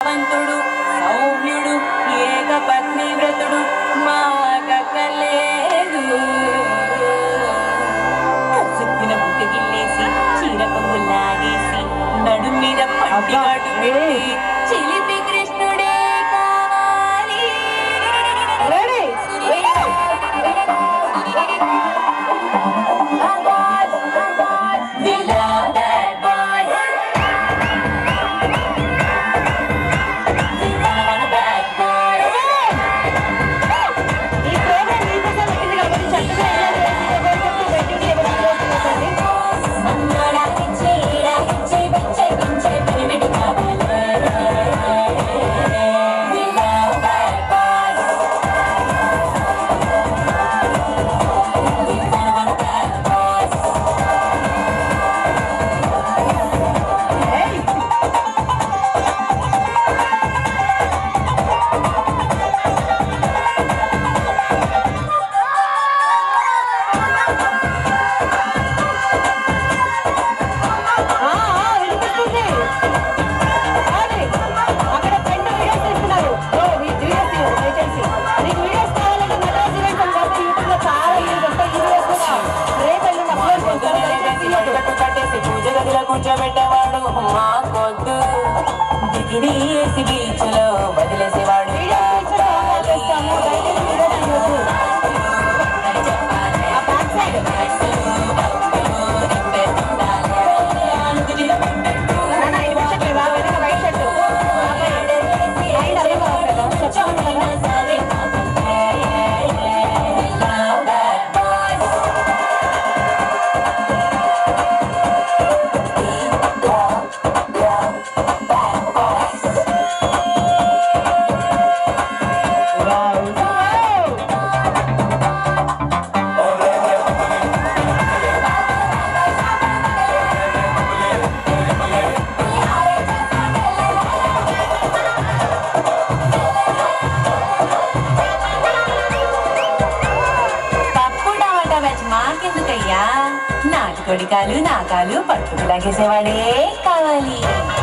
పంతుడు సౌమ్యుడు ఏక పత్ని వ్రతుడు మాకలేదు కసుక్కున బుక్క గిల్లేసి చీర కొంగు లాగేసి నడు మీద పట్టిగాడు పెట్టి చిలిపి కృష్ణుడే కావాలి We love that boy. We want a bad boy. ఈ ప్రోగ్రాం మీకోసం పెట్టింది కాబట్టి చక్కగా ఎంజాయ్ చేసి ఒకరికొకరు పెట్టి ఎవరు చేసుకోండి. మన్నాడాకి చీడాకి చేపించే పించే పిరిమిడి కావాలే. We love bad boys. We want a bad boys. ఏయ్! ఆ, ఆ, వినిపిస్తుంది. ఆగండి. అక్కడ ఫ్రెండ్ వీడియోస్ తీస్తున్నారు. ఓ, ఈ వీడియోస్ తీయు, దయచేసి. నీకు వీడియోస్ కావాలంటే మెడ్రాస్ ఈవెంట్స్ అని కొడితే యూట్యూబ్లో చాలా వీడియోస్ వస్తాయి. ఈ వీడియోస్ కూడా రేపు ఎల్లుండి అప్లోడ్ చేస్తాను. దయచేసి తీయొద్దు. కట్టు కట్టేసి పూజ గదిలో కూర్చోబెట్టేవాడు మాకొద్దు దిగిని వేసి బీచ్ లో వదిలేసేవాడు వీడియోస్ తీస్తే డౌన్లోడ్ చేస్తాము. దయచేసి వీడియోస్ తీయొద్దు. ఆ బ్యాక్ సైడ్. నాన్న, ఇది వచ్చట్లేదా? వెనక వైట్ షర్టు. లైట్ అదే బాగుంటుందా? చెప్పండి కదా. పప్పు టమాటా బ్యాచ్ మాకెందుకయ్యా నాటుకోడి కాలు నాకాలు పట్టుకు లాగేసేవాడే కావాలి